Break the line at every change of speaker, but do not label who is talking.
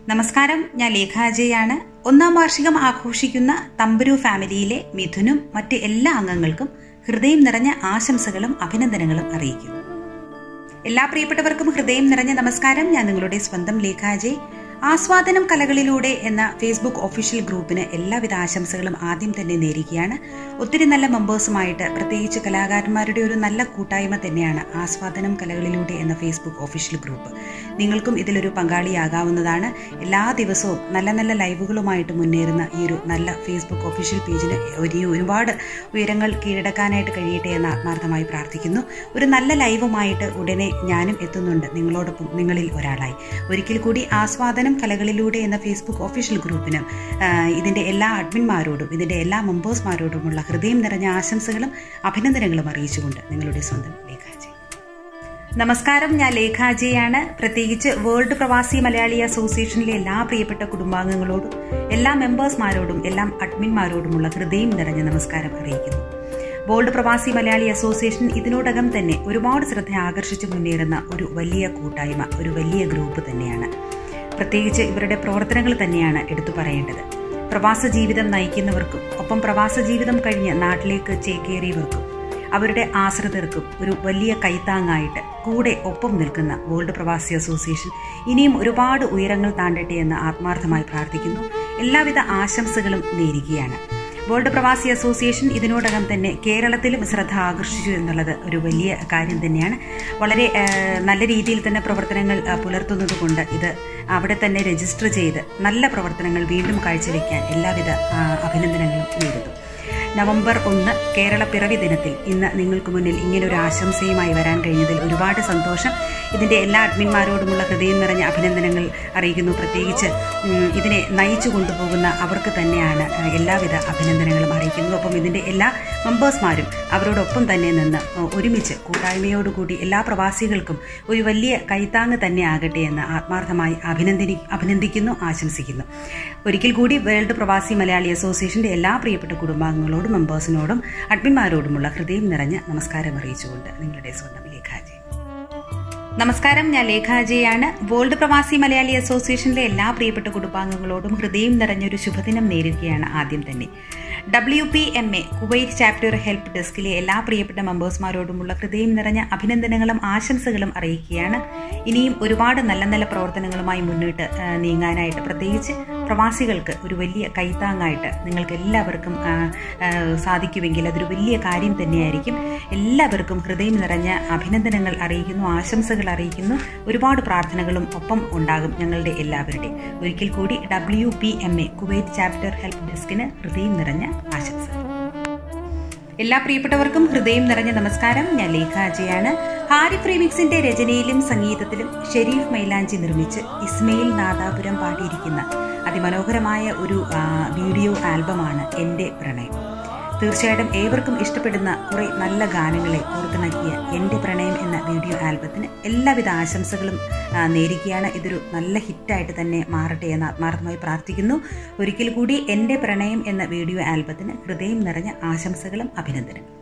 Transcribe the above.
നമസ്കാരം ഞാൻ ലേഖ അജയാണ് ഒന്നാം വാർഷികം ആഘോഷിക്കുന്ന തമ്പുരു ഫാമിലിയിലെ മിഥുനും മറ്റ് എല്ലാ അംഗങ്ങൾക്കും ഹൃദയം നിറഞ്ഞ ആശംസകളും അഭിനന്ദനങ്ങളും അറിയിക്കുന്നു എല്ലാ പ്രിയപ്പെട്ടവർക്കും ഹൃദയം നിറഞ്ഞ നമസ്കാരം ഞാൻ നിങ്ങളുടെ സ്വന്തം ലേഖ അജയ് ആസ്വാദനം കലകളിലൂടെ എന്ന ഫേസ്ബുക്ക് ഒഫീഷ്യൽ ഗ്രൂപ്പിന് എല്ലാവിധ ആശംസകളും ആദ്യം തന്നെ നേരിക്കുകയാണ് ഒത്തിരി നല്ല മെമ്പേഴ്സുമായിട്ട് പ്രത്യേകിച്ച് കലാകാരന്മാരുടെ ഒരു നല്ല കൂട്ടായ്മ തന്നെയാണ് ആസ്വാദനം കലകളിലൂടെ എന്ന ഫേസ്ബുക്ക് ഒഫീഷ്യൽ ഗ്രൂപ്പ് നിങ്ങൾക്കും ഇതിലൊരു പങ്കാളിയാകാവുന്നതാണ് എല്ലാ ദിവസവും നല്ല നല്ല ലൈവുകളുമായിട്ട് മുന്നേറുന്ന ഈ ഒരു നല്ല ഫേസ്ബുക്ക് ഒഫീഷ്യൽ പേജിന് ഒരു ഒരുപാട് ഉയരങ്ങൾ കീഴടക്കാനായിട്ട് കഴിയട്ടെ എന്ന് ആത്മാർത്ഥമായി പ്രാർത്ഥിക്കുന്നു ഒരു നല്ല ലൈവുമായിട്ട് ഉടനെ ഞാനും എത്തുന്നുണ്ട് നിങ്ങളോടൊപ്പം നിങ്ങളിൽ ഒരാളായി ഒരിക്കൽ കൂടി ആസ്വാദനം കലകളിലൂടെ എന്ന ഫേസ്ബുക്ക് ഒഫീഷ്യൽ ഗ്രൂപ്പിനും ഇതിൻ്റെ എല്ലാ അഡ്മിന്മാരോടും ഇതിൻ്റെ എല്ലാ മെമ്പേഴ്സ്മാരോടുമുള്ള ഹൃദയം നിറഞ്ഞ ആശംസകളും അഭിനന്ദനങ്ങളും അറിയിച്ചുകൊണ്ട് നിങ്ങളുടെ സ്വന്തം ലേഖാജി നമസ്കാരം ഞാൻ ലേഖാജിയാണ് പ്രത്യേകിച്ച് വേൾഡ് പ്രവാസി മലയാളി അസോസിയേഷനിലെ എല്ലാ പ്രിയപ്പെട്ട കുടുംബാംഗങ്ങളോടും എല്ലാ മെമ്പേഴ്സ്മാരോടും എല്ലാ അഡ്മിന്മാരോടുമുള്ള ഹൃദയം നിറഞ്ഞ നമസ്കാരം അറിയിക്കുന്നു വേൾഡ് പ്രവാസി മലയാളി അസോസിയേഷൻ ഇതിനോടകം തന്നെ ഒരുപാട് ശ്രദ്ധ ആകർഷിച്ച് മുന്നേറുന്ന ഒരു വലിയ കൂട്ടായ്മ ഒരു വലിയ ഗ്രൂപ്പ് തന്നെയാണ് പ്രത്യേകിച്ച് ഇവരുടെ പ്രവർത്തനങ്ങൾ തന്നെയാണ് എടുത്തു പറയേണ്ടത് പ്രവാസ ജീവിതം നയിക്കുന്നവർക്കും ഒപ്പം പ്രവാസ ജീവിതം കഴിഞ്ഞ് നാട്ടിലേക്ക് ചേക്കേറിയവർക്കും അവരുടെ ആശ്രിതർക്കും ഒരു വലിയ കൈത്താങ്ങായിട്ട് കൂടെ ഒപ്പം നിൽക്കുന്ന വേൾഡ് പ്രവാസി അസോസിയേഷൻ ഇനിയും ഒരുപാട് ഉയരങ്ങൾ താണ്ടട്ടെ എന്ന് ആത്മാർത്ഥമായി പ്രാർത്ഥിക്കുന്നു എല്ലാവിധ ആശംസകളും നേരുകയാണ് വേൾഡ് പ്രവാസി അസോസിയേഷൻ ഇതിനോടകം തന്നെ കേരളത്തിലും ശ്രദ്ധ ആകർഷിച്ചു എന്നുള്ളത് ഒരു വലിയ കാര്യം തന്നെയാണ് വളരെ നല്ല രീതിയിൽ തന്നെ പ്രവർത്തനങ്ങൾ പുലർത്തുന്നത് കൊണ്ട് ഇത് അവിടെ തന്നെ രജിസ്റ്റർ ചെയ്ത് നല്ല പ്രവർത്തനങ്ങൾ വീണ്ടും കാഴ്ചവെക്കാൻ എല്ലാവിധ അഭിനന്ദനങ്ങളും നേരുന്നു നവംബർ ഒന്ന് കേരള പിറവി ദിനത്തിൽ ഇന്ന് നിങ്ങൾക്ക് മുന്നിൽ ഇങ്ങനെ ഒരു ആശംസയുമായി വരാൻ കഴിഞ്ഞതിൽ ഒരുപാട് സന്തോഷം ഇതിൻ്റെ എല്ലാ അഡ്മിന്മാരോടുമുള്ള ഹൃദയം നിറഞ്ഞ അഭിനന്ദനങ്ങൾ അറിയിക്കുന്നു പ്രത്യേകിച്ച് ഇതിനെ നയിച്ചു കൊണ്ടുപോകുന്ന അവർക്ക് തന്നെയാണ് എല്ലാവിധ അഭിനന്ദനങ്ങളും അറിയിക്കുന്നത് ഒപ്പം ഇതിൻ്റെ എല്ലാ മെമ്പേഴ്സ്മാരും അവരോടൊപ്പം തന്നെ നിന്ന് ഒരുമിച്ച് കൂട്ടായ്മയോടുകൂടി എല്ലാ പ്രവാസികൾക്കും ഒരു വലിയ കൈത്താങ് തന്നെ ആകട്ടെ എന്ന് ആത്മാർത്ഥമായി അഭിനന്ദി അഭിനന്ദിക്കുന്നു ആശംസിക്കുന്നു ഒരിക്കൽ കൂടി വേൾഡ് പ്രവാസി മലയാളി അസോസിയേഷന്റെ എല്ലാ പ്രിയപ്പെട്ട കുടുംബാംഗങ്ങളോടും മെമ്പേഴ്സിനോടും അഡ്മിന്മാരോടുമുള്ള ഹൃദയം നിറഞ്ഞ നമസ്കാരം അറിയിച്ചുകൊണ്ട് നിങ്ങളുടെ സ്വന്തം ലേഖാജി നമസ്കാരം ഞാൻ ലേഖാജയാണ് വേൾഡ് പ്രവാസി മലയാളി അസോസിയേഷനിലെ എല്ലാ പ്രിയപ്പെട്ട കുടുംബാംഗങ്ങളോടും ഹൃദയം നിറഞ്ഞൊരു ശുഭദിനം നേരുകയാണ് ആദ്യം തന്നെ W P M A Kuwait chapter help ഡെസ്കിലെ എല്ലാ പ്രിയപ്പെട്ട മെമ്പേഴ്സ്മാരോടുമുള്ള ഹൃദയം നിറഞ്ഞ അഭിനന്ദനങ്ങളും ആശംസകളും അറിയിക്കുകയാണ് ഇനിയും ഒരുപാട് നല്ല നല്ല പ്രവർത്തനങ്ങളുമായി മുന്നോട്ട് നീങ്ങാനായിട്ട് പ്രത്യേകിച്ച് പ്രവാസികൾക്ക് ഒരു വലിയ കൈത്താങ്ങായിട്ട് നിങ്ങൾക്ക് എല്ലാവർക്കും സാധിക്കുമെങ്കിൽ അതൊരു വലിയ കാര്യം തന്നെയായിരിക്കും എല്ലാവർക്കും ഹൃദയം നിറഞ്ഞ അഭിനന്ദനങ്ങൾ അറിയിക്കുന്നു ആശംസകൾ അറിയിക്കുന്നു ഒരുപാട് പ്രാർത്ഥനകളും ഒപ്പം ഉണ്ടാകും ഞങ്ങളുടെ എല്ലാവരുടെയും ഒരിക്കൽ കൂടി W P M A Kuwait chapter help ഡെസ്കിന് ഹൃദയം നിറഞ്ഞ ആശംസകൾ എല്ലാ പ്രിയപ്പെട്ടവർക്കും ഹൃദയം നിറഞ്ഞ നമസ്കാരം ഞാൻ ലേഖ അജയാണ് ഹാരിഫ് റീമിക്സിന്റെ രചനയിലും സംഗീതത്തിലും ഷെരീഫ് മൈലാഞ്ചി നിർമ്മിച്ച് ഇസ്മയിൽ നാദാപുരം പാടിയിരിക്കുന്ന അതിമനോഹരമായ ഒരു വീഡിയോ ആൽബമാണ് എൻ്റെ പ്രണയം തീർച്ചയായിട്ടും ഏവർക്കും ഇഷ്ടപ്പെടുന്ന കുറെ നല്ല ഗാനങ്ങളെ കോർത്തിണക്കിയ എൻ്റെ പ്രണയം എന്ന വീഡിയോ ആൽബത്തിന് എല്ലാവിധ ആശംസകളും നേരിക്കുകയാണ് ഇതൊരു നല്ല ഹിറ്റായിട്ട് തന്നെ മാറട്ടെ എന്ന് ആത്മാർത്ഥമായി പ്രാർത്ഥിക്കുന്നു ഒരിക്കൽ കൂടി എൻ്റെ പ്രണയം എന്ന വീഡിയോ ആൽബത്തിന് ഹൃദയം നിറഞ്ഞ ആശംസകളും അഭിനന്ദനങ്ങളും